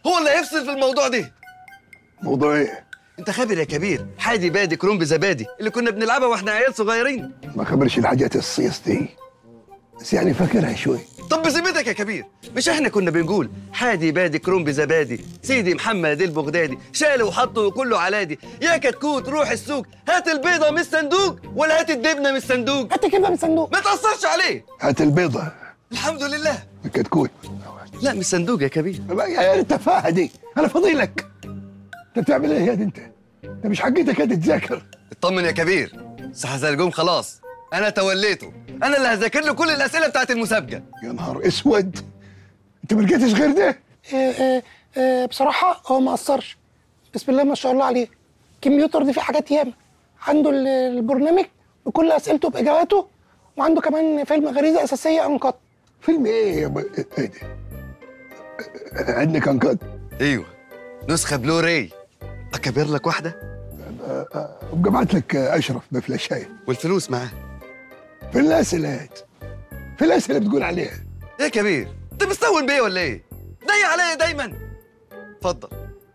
هو اللي هيفصل في الموضوع ده موضوع ايه؟ انت خابر يا كبير حادي بادي كرومب زبادي اللي كنا بنلعبها واحنا عيال صغيرين ما خبرش الحاجات الصيص دي بس يعني فاكرها شوي طب بذمتك يا كبير مش احنا كنا بنقول حادي بادي كرومب زبادي سيدي محمد البغدادي شاله وحطه وكله علادي يا كتكوت روح السوق هات البيضه من الصندوق ولا هات الدبنه من الصندوق هات كلمه من الصندوق ما تاثرش عليه هات البيضة الحمد لله الكتكوت لا من الصندوق يا كبير لا يا التفاهة دي انا فضيلك انت بتعمل ايه يا دي انت؟ انت مش حقيتك هاد تذاكر اطمن يا كبير سحزلجوم خلاص انا توليته انا اللي هذاكر له كل الاسئله بتاعت المسابقه يا نهار اسود انت ما لقيتش غير ده؟ آه، آه، آه، بصراحه هو ما قصرش بسم الله ما شاء الله عليه الكمبيوتر دي فيه حاجات ياما عنده ال- البرنامج بكل اسئلته باجاباته وعنده كمان فيلم غريزه اساسيه انقط فيلم ايه يا ب... ايه ده؟ عندنا كان قد ايوه نسخه بلوراي اكبر لك واحده ابقى ابعت لك اشرف بفلاشايه والفلوس معاه في الاسئله هات في الاسئله بتقول عليها ايه يا كبير انت مستهون بيا ولا ايه ضيق عليا دايما اتفضل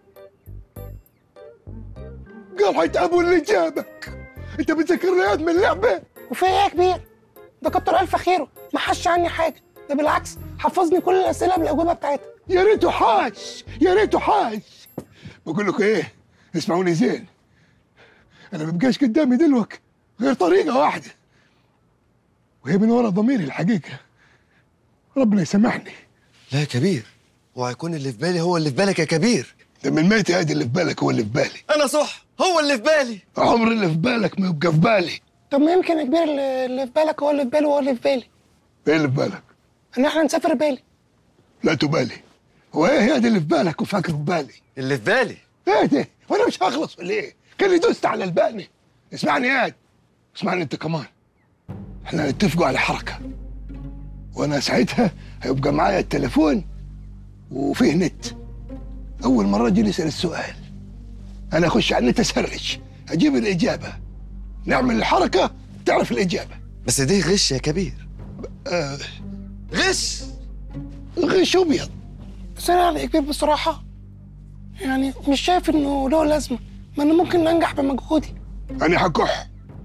قال حيت ابو اللي جابك انت بتذكرني هاد من لعبه وفي ايه يا كبير ده كتر الف خيره ما حش عني حاجه ده بالعكس حفظني كل الاسئله بالاجوبه بتاعتها يا ريته حاش يا ريته حاش بقول لكم ايه اسمعوني زين انا ما بقاش قدامي دلوك غير طريقه واحده وهي من ورا ضميري الحقيقه ربنا يسامحني لا يا كبير وهيكون اللي في بالي هو اللي في بالك يا كبير ده من ميتي هادي اللي في بالك هو اللي في بالي انا صح هو اللي في بالي عمر اللي في بالك ما يبقى في بالي طب ما يمكن يا كبير اللي اللي في بالك هو اللي في بالي وهو اللي في بالي ايه اللي في بالك ان احنا نسافر بالي لا تبالي هو ايه هادي اللي في بالك وفاكر في بالي اللي في بالي ايه ده وانا مش هخلص ولا ايه كان دوست على الباني اسمعني يا هاد اسمعني انت كمان احنا نتفقوا على حركه وانا ساعتها هيبقى معايا التليفون وفيه نت اول مره اجي نسال السؤال انا اخش على النت اسرش اجيب الاجابه نعمل الحركه تعرف الاجابه بس دي غش يا كبير آه غش غش ابيض بس انا يا كبير بصراحه يعني مش شايف انه له لازمه ما انا ممكن انجح بمجهودي انا حكح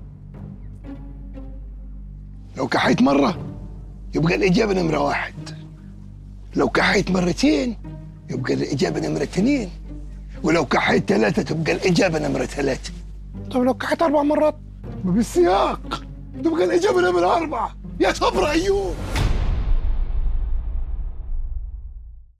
لو كحيت مرة يبقى الإجابة نمرة واحد لو كحيت مرتين يبقى الإجابة نمرة اثنين ولو كحيت ثلاثة تبقى الإجابة نمرة ثلاثة طب لو كحيت اربع مرات بالسياق تبقى الإجابة نمرة أربعة يا صبر أيوب